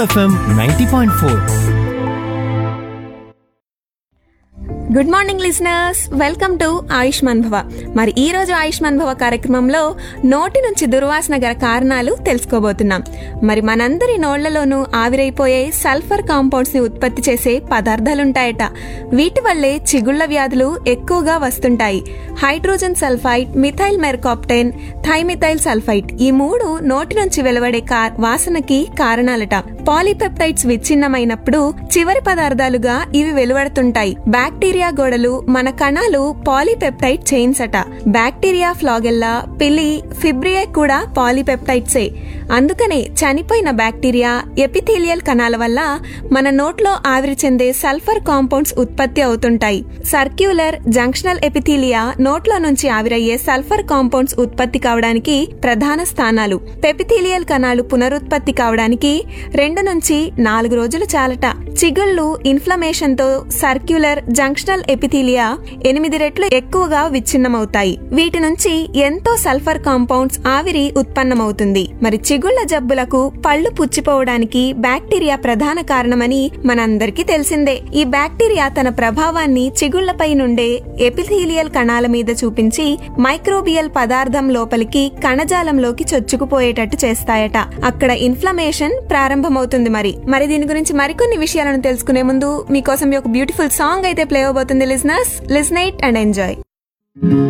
FM ninety point four good morning listeners welcome to Ayushman Bhava మరి ఈ రోజు ఆయుష్మాన్ భవ కార్యక్రమంలో నోటి నుంచి దుర్వాసన గల కారణాలు తెలుసుకోబోతున్నాం మరి మనందరి నోళ్లలోనూ ఆవిరైపోయే సల్ఫర్ కాంపౌండ్స్ ని ఉత్పత్తి చేసే పదార్థాలుంటాయట వీటి వల్లే చిగుళ్ల వ్యాధులు ఎక్కువగా వస్తుంటాయి hydrogen sulphide methyl mercaptan dimethyl sulphide ఈ మూడు నోటి నుంచి వెలువడే కా- వాసనకి కారణాలట పాలీపెప్టైడ్స్ విచ్ఛిన్నమైనప్పుడు చివరి పదార్థాలుగా ఇవి వెలువడుతుంటాయి బ్యాక్టీరియా గోడలు మన కణాలు పాలీపెప్టైడ్ చైన్స్ అట బ్యాక్టీరియా ఫ్లాగెల్లా పిలి ఫిబ్రియే కూడా పాలీపెప్టైడ్సే అందుకనే చనిపోయిన బ్యాక్టీరియా ఎపిథీలియల్ కణాల వల్ల మన నోట్లో ఆవిరి చెందే సల్ఫర్ కాంపౌండ్స్ ఉత్పత్తి అవుతుంటాయి సర్క్యులర్ జంక్షనల్ ఎపిథీలియా నోట్లో నుంచి ఆవిరయ్యే సల్ఫర్ కాంపౌండ్స్ ఉత్పత్తి కావడానికి ప్రధాన స్థానాలు పెపిథీలియల్ కణాలు పునరుత్పత్తి కావడానికి రెండు నుంచి నాలుగు రోజులు చాలట చిగుళ్ళు ఇన్ఫ్లమేషన్ తో సర్క్యులర్ జంక్షనల్ ఎపిథీలియా ఎనిమిది రెట్లు ఎక్కువగా విచ్ఛిన్నమవుతాయి వీటి నుంచి ఎంతో సల్ఫర్ కాంపౌండ్స్ ఆవిరి ఉత్పన్నమవుతుంది మరి చిగుళ్ల జబ్బులకు పళ్ళు పుచ్చిపోవడానికి బ్యాక్టీరియా ప్రధాన కారణమని మనందరికీ తెలిసిందే ఈ బ్యాక్టీరియా తన ప్రభావాన్ని చిగుళ్లపై నుండే ఎపిథీలియల్ కణాల మీద చూపించి మైక్రోబియల్ పదార్థం లోపలికి కణజాలంలోకి చొచ్చుకుపోయేటట్టు చేస్తాయట అక్కడ ఇన్ఫ్లమేషన్ ప్రారంభమవుతుంది మరి మరి దీని గురించి మరికొన్ని విషయాలను తెలుసుకునే ముందు మీకోసం ఒక బ్యూటిఫుల్ సాంగ్ అయితే ప్లే అవబోతుంది లిజనర్స్ లిజనైట్ అండ్ ఎంజాయ్